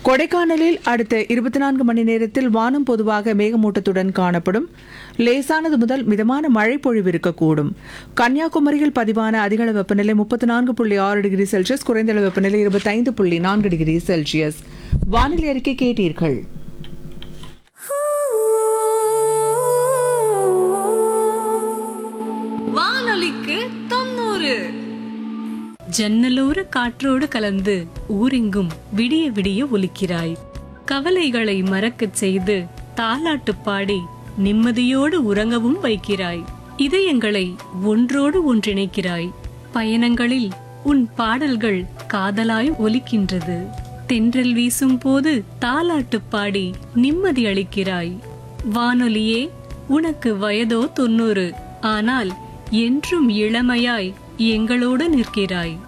கொடைக்கானலில் அடுத்த இருபத்தி நான்கு மணி நேரத்தில் வானம் பொதுவாக மேகமூட்டத்துடன் காணப்படும் லேசானது முதல் மிதமான மழை பொழிவு இருக்கக்கூடும் கன்னியாகுமரியில் பதிவான அதிகள வெப்பநிலை முப்பத்தி நான்கு புள்ளி ஆறு டிகிரி செல்சியஸ் குறைந்தளவு வெப்பநிலை இருபத்தைந்து புள்ளி நான்கு டிகிரி செல்சியஸ் வானிலை அறிக்கை கேட்டீர்கள் வானொலிக்கு தொண்ணூறு ஜன்னலோர காற்றோடு கலந்து ஊரெங்கும் விடிய விடிய ஒலிக்கிறாய் கவலைகளை மறக்கச் செய்து தாலாட்டு பாடி நிம்மதியோடு உறங்கவும் வைக்கிறாய் இதயங்களை ஒன்றோடு ஒன்றிணைக்கிறாய் பயணங்களில் உன் பாடல்கள் காதலாய் ஒலிக்கின்றது தென்றல் வீசும் போது தாலாட்டு பாடி நிம்மதி அளிக்கிறாய் வானொலியே உனக்கு வயதோ தொண்ணூறு ஆனால் என்றும் இளமையாய் எங்களோடு நிற்கிறாய்